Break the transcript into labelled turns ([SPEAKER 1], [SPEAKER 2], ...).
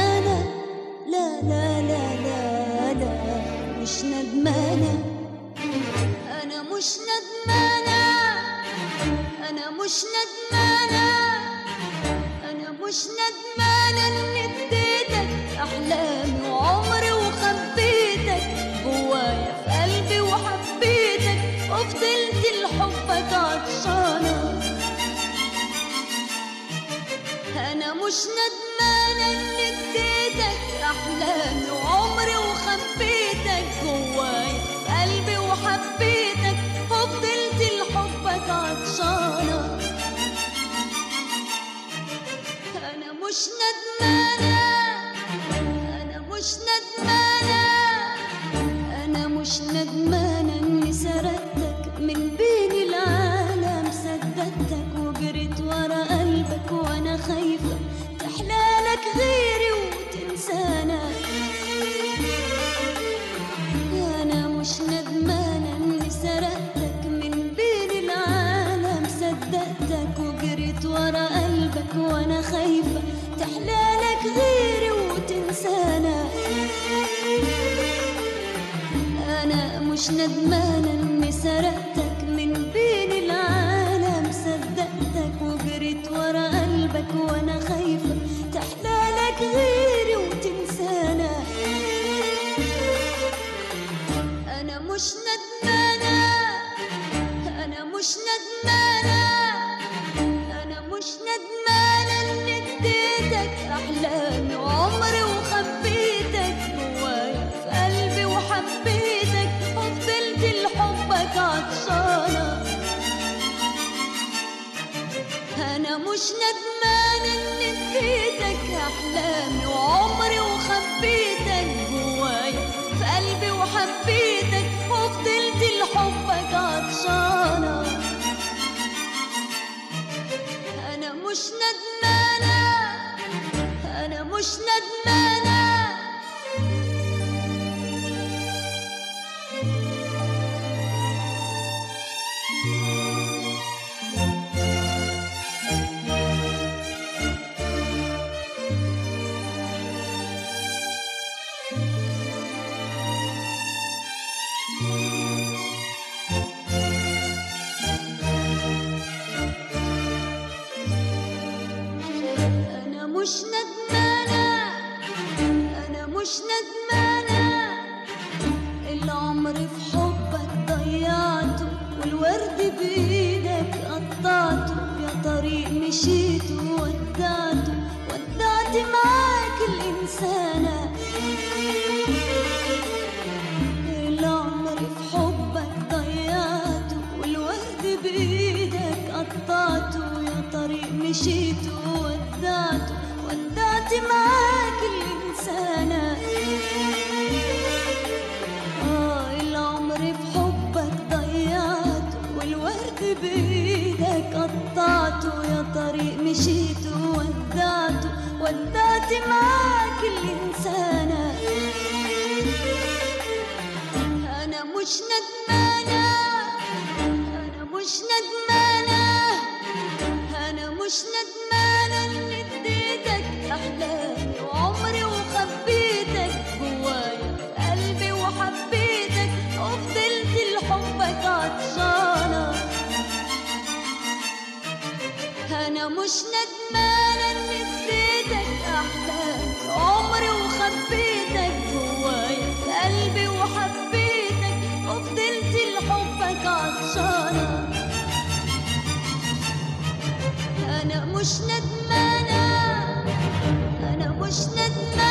[SPEAKER 1] ندمانة لا لا لا لا لا مش ندمانة أنا مش ندمانة أنا مش ندمانة أنا مش ندمانة إني اديتك أحلامي وعمري وخبيتك جوايا في قلبي وحبيتك وفضلت لحبك عطشانة أنا مش ندمانة إني اديتك أحلامي وعمري وخبيتك جوايا في قلبي وحبيتك وفضلت لحبك عطشانة أنا مش ندمانة أنا مش ندمانة أنا مش ندمانة إني سردتك من بين العالم سددتك وجريت ورا قلبك وأنا خايفة تحلالك غيري وتنسانا أنا مش ندمانة إني سرقتك من بين العالم صدقتك وجريت ورا قلبك وأنا خايفة تحلالك غيري وتنسانا أنا مش ندمانة إني سرقتك من بين العالم صدقتك وجريت ورا قلبك وأنا خايفة تحلالك غيري وتنسانا أنا مش ندمانة أنا مش ندمانة أنا مش ندمانة إني اديتك أحلامي وعمري وخبيتك جوايا في قلبي وحبيتك وفضلت لحبك عطشانة أنا مش ندمانة إني اديتك أحلامي وعمري وخبيتك جوايا في قلبي وحبيتك وفضلت لحبك عطشانة أنا مش ندمانة أنا مش ندمانة أنا مش ندمانة أنا مش ندمانة العمر في حبك ضيعته والورد بإيدك قطعته يا طريق مشيته ودعته ودعت معاك الإنسانة العمر في حبك ضيعته والورد بإيدك قطعته يا طريق مشيته ودعته ودعت معاك الإنسانة آه العمر في حبك ضيعته والورد بإيدك قطعته يا طريق مشيته ودعته ودعت معاك الإنسانة أنا مش ندمانة أنا مش ندمانة أنا مش ندمانة إني اديتك أحلامي وعمري وخبيتك جوايا في قلبي وحبيتك وفضلت لحبك عطشانة أنا مش ندمانة إني اديتك أحلامي عمري وخبيتك جوايا في قلبي وحبيتك وفضلت لحبك عطشانة أنا مش ندمانة أنا مش ندمانة